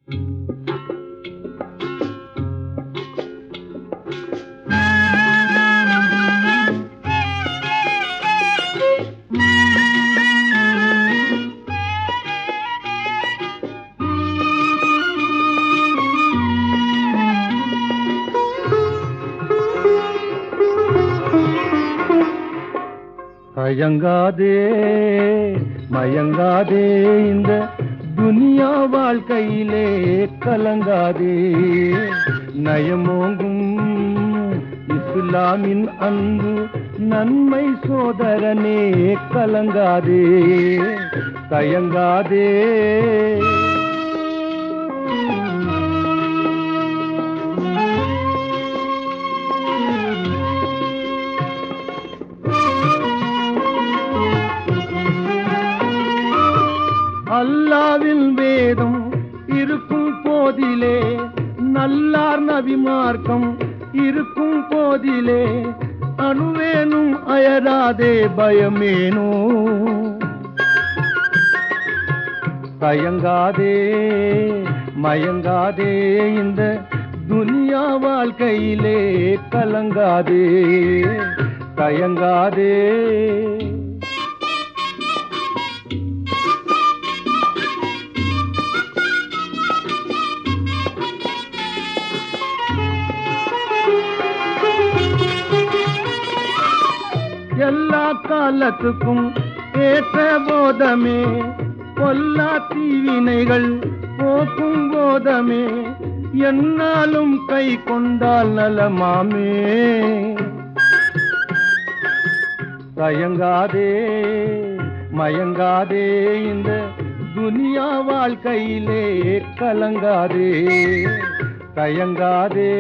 தயங்காதே மயங்காதே இந்த துனியா வாழ்க்கையிலே கலங்காதே நயமோங்கும் இஸ்லாமின் அன்பு நன்மை சோதரனே கலங்காதே தயங்காதே அல்லாவின் வேதம் இருக்கும் போதிலே நல்லார் நபி மார்க்கம் இருக்கும் போதிலே அணுவேனும் அயராதே பயமேனோ தயங்காதே மயங்காதே இந்த துனியா வாழ்க்கையிலே கலங்காதே தயங்காதே எல்லா காலத்துக்கும் ஏற்ற போதமே பொல்லா தீவினைகள் போக்கும் போதமே என்னாலும் கை கொண்டால் நலமாமே தயங்காதே மயங்காதே இந்த துனியா வாழ்க்கையிலே கலங்காதே தயங்காதே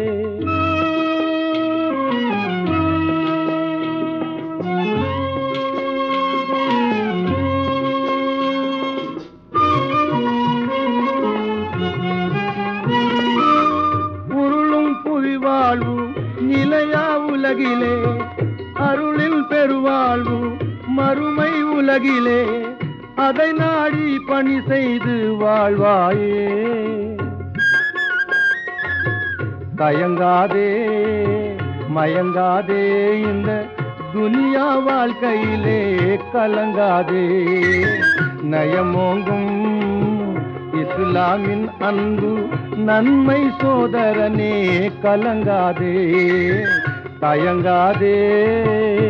உருளும் புவி வாழ்வு நிலையா உலகிலே அருளில் பெருவாழ்வு மறுமை உலகிலே அதை நாடி பணி செய்து வாழ்வாயே தயங்காதே மயங்காதே இந்த துனியா வாழ்க்கையிலே கலங்காதே நயமோங்கும் இஸ்லாமின் அன்பு நன்மை சோதரனே கலங்காதே தயங்காதே